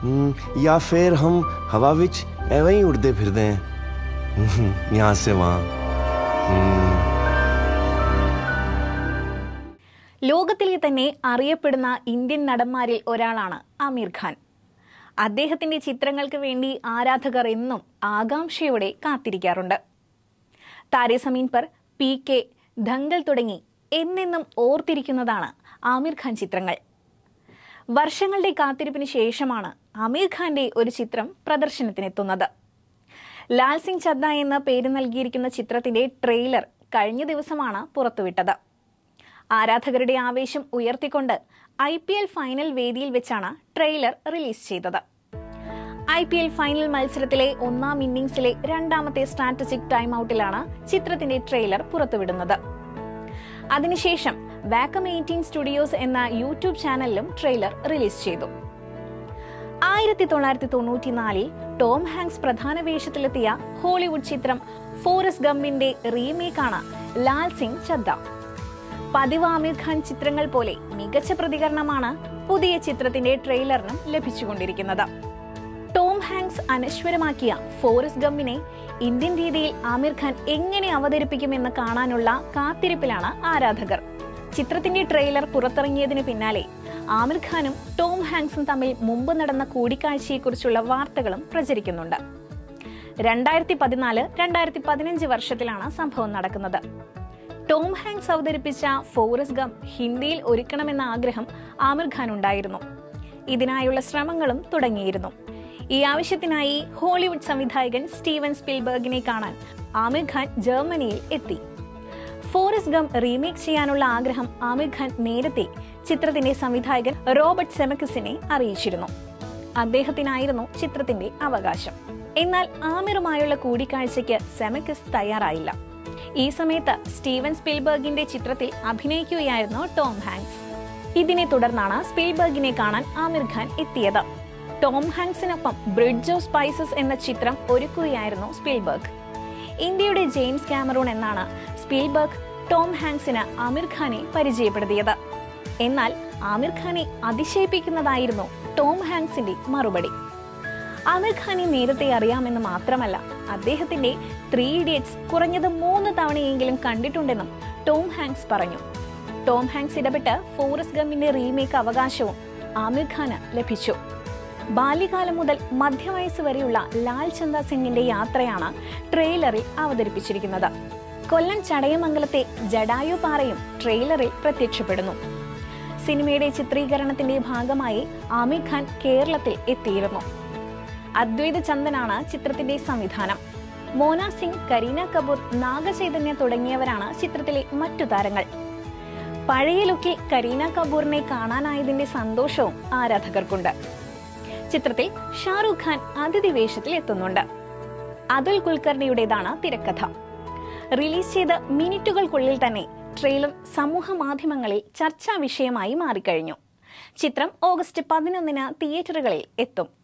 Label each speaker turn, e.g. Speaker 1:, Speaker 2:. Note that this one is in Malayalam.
Speaker 1: हम्म, या फिर हम हवा विच एवं ही उड़ते फिरते हैं हम्म, यहाँ से वहाँ हम्म,
Speaker 2: ലോകത്തിലെ തന്നെ അറിയപ്പെടുന്ന ഇന്ത്യൻ നടന്മാരിൽ ഒരാളാണ് ആമീർ ഖാൻ അദ്ദേഹത്തിന്റെ ചിത്രങ്ങൾക്ക് വേണ്ടി ആരാധകർ എന്നും ആകാംക്ഷയോടെ കാത്തിരിക്കാറുണ്ട് താരെ സമീൻ പർ പി കെ ദങ്കൽ തുടങ്ങി എന്നെന്നും ഓർത്തിരിക്കുന്നതാണ് ആമീർ ഖാൻ ചിത്രങ്ങൾ വർഷങ്ങളുടെ കാത്തിരിപ്പിന് ശേഷമാണ് ആമീർ ഖാന്റെ ഒരു ചിത്രം പ്രദർശനത്തിനെത്തുന്നത് ലാൽ സിംഗ് ചദ്ദ എന്ന പേര് നൽകിയിരിക്കുന്ന ചിത്രത്തിന്റെ ട്രെയിലർ കഴിഞ്ഞ ദിവസമാണ് പുറത്തുവിട്ടത് ആരാധകരുടെ ആവേശം ഉയർത്തിക്കൊണ്ട് ഐ പി എൽ ഫൈനൽ വേദിയിൽ വെച്ചാണ് ട്രെയിലർ റിലീസ് ചെയ്തത് ഐ പി എൽ ഫൈനൽ മത്സരത്തിലെ ഒന്നാം ഇന്നിംഗ്സിലെ രണ്ടാമത്തെ സ്ട്രാറ്റജിക് ടൈം ഔട്ടിലാണ് ചിത്രത്തിന്റെ ട്രെയിലർ പുറത്തുവിടുന്നത് അതിനുശേഷം വാക്കം എയ്റ്റീൻ സ്റ്റുഡിയോസ് എന്ന യൂട്യൂബ് ചാനലിലും ട്രെയിലർ റിലീസ് ചെയ്തു ആയിരത്തി തൊള്ളായിരത്തി തൊണ്ണൂറ്റിനാലിൽ ടോം ഹാങ്സ് പ്രധാന വേഷത്തിലെത്തിയ ഹോളിവുഡ് ചിത്രം ഫോറസ്റ്റ് ഗമ്മിന്റെ റീമേക്കാണ് ലാൽ സിംഗ് ചദ്ദ പതിവ് ആമിർ ഖാൻ ചിത്രങ്ങൾ പോലെ മികച്ച പ്രതികരണമാണ് പുതിയ ചിത്രത്തിന്റെ ട്രെയിലറിനും ലഭിച്ചുകൊണ്ടിരിക്കുന്നത് ടോം ഹാങ്സ് അനശ്വരമാക്കിയ ഫോറസ്റ്റ് ഗമ്മിനെ ഇന്ത്യൻ രീതിയിൽ ആമിർ ഖാൻ എങ്ങനെ അവതരിപ്പിക്കുമെന്ന് കാണാനുള്ള കാത്തിരിപ്പിലാണ് ആരാധകർ ചിത്രത്തിന്റെ ട്രെയിലർ പുറത്തിറങ്ങിയതിന് പിന്നാലെ ആമിർ ഖാനും ടോം ഹാങ്സും തമ്മിൽ മുമ്പ് നടന്ന കൂടിക്കാഴ്ചയെക്കുറിച്ചുള്ള വാർത്തകളും പ്രചരിക്കുന്നുണ്ട് രണ്ടായിരത്തി പതിനാല് രണ്ടായിരത്തി പതിനഞ്ച് വർഷത്തിലാണ് സംഭവം നടക്കുന്നത് ടോം ഹാങ്സ് അവതരിപ്പിച്ച ഫോറസ്റ്റ് ഗം ഹിന്ദിയിൽ ഒരുക്കണമെന്ന ആഗ്രഹം ആമിർ ഖാൻ ഉണ്ടായിരുന്നു ഇതിനായുള്ള ശ്രമങ്ങളും തുടങ്ങിയിരുന്നു ഈ ആവശ്യത്തിനായി ഹോളിവുഡ് സംവിധായകൻ സ്റ്റീവൻ സ്പിൽബർഗിനെ കാണാൻ ആമിർ ഖാൻ ജർമ്മനിയിൽ എത്തി ഫോറസ്റ്റ് ഗം റീമേക്ക് ചെയ്യാനുള്ള ആഗ്രഹം ആമിർ ഖാൻ നേരത്തെ ചിത്രത്തിന്റെ സംവിധായകൻ റോബർട്ട് സെമക്കിസിനെ അറിയിച്ചിരുന്നു അദ്ദേഹത്തിനായിരുന്നു ചിത്രത്തിന്റെ അവകാശം എന്നാൽ ആമിറുമായുള്ള കൂടിക്കാഴ്ചയ്ക്ക് സെമക്കിസ് തയ്യാറായില്ല ഈ സമയത്ത് സ്റ്റീവൻ സ്പിൽബർഗിന്റെ ചിത്രത്തിൽ അഭിനയിക്കുകയായിരുന്നു ടോം ഹാങ്സ് ഇതിനെ തുടർന്നാണ് സ്പിൽബർഗിനെ കാണാൻ ആമിർ ഖാൻ എത്തിയത് ടോം ഹാങ്സിനൊപ്പം ബ്രിഡ്ജ് ഓഫ് സ്പൈസസ് എന്ന ചിത്രം ഒരുക്കുകയായിരുന്നു സ്പിൽബർഗ് ഇന്ത്യയുടെ ജെയിംസ് കാമറൂൺ എന്നാണ് സ്പിൽബർഗ് ടോം ഹാങ്സിന് ആമിർ ഖാനെ പരിചയപ്പെടുത്തിയത് എന്നാൽ ആമിർ ഖാനെ അതിശയിപ്പിക്കുന്നതായിരുന്നു ടോം ഹാങ്സിന്റെ മറുപടി ആമിർ ഖാനെ നേരത്തെ അറിയാമെന്ന് മാത്രമല്ല അദ്ദേഹത്തിന്റെ ത്രീ ഇഡിയറ്റ്സ് കുറഞ്ഞത് മൂന്ന് തവണയെങ്കിലും കണ്ടിട്ടുണ്ടെന്നും ടോം ഹാങ്സ് പറഞ്ഞു ടോം ഹാങ്സ് ഇടപെട്ട് ഫോറസ്റ്റ് ഗമ്മിന്റെ റീമേക്ക് അവകാശവും ആമിർ ഖാന് ലഭിച്ചു ബാല്യകാലം മുതൽ മധ്യവയസ്സ് വരെയുള്ള ലാൽ ചന്ദ സിംഗിന്റെ യാത്രയാണ് ട്രെയിലറിൽ അവതരിപ്പിച്ചിരിക്കുന്നത് കൊല്ലം ചടയമംഗലത്തെ ജഡായു പാറയും ട്രെയിലറിൽ പ്രത്യക്ഷപ്പെടുന്നു സിനിമയുടെ ചിത്രീകരണത്തിന്റെ ഭാഗമായി ആമിർ ഖാൻ കേരളത്തിൽ എത്തിയിരുന്നു അദ്വൈത ചന്ദനാണ് ചിത്രത്തിന്റെ സംവിധാനം മോന സിംഗ് കരീന കപൂർ നാഗചൈതന്യ തുടങ്ങിയവരാണ് ചിത്രത്തിലെ മറ്റു താരങ്ങൾ പഴയ ലുക്കിൽ കരീന കപൂറിനെ കാണാനായതിന്റെ സന്തോഷവും ആരാധകർക്കുണ്ട് ചിത്രത്തിൽ ഷാറൂഖ് ഖാൻ അതിഥി വേഷത്തിൽ എത്തുന്നുണ്ട് അതുൽ കുൽക്കർണിയുടേതാണ് തിരക്കഥ റിലീസ് ചെയ്ത മിനിറ്റുകൾക്കുള്ളിൽ തന്നെ ട്രെയിലർ സമൂഹ മാധ്യമങ്ങളിൽ ചർച്ചാ വിഷയമായി മാറിക്കഴിഞ്ഞു ചിത്രം ഓഗസ്റ്റ് പതിനൊന്നിന് തിയേറ്ററുകളിൽ എത്തും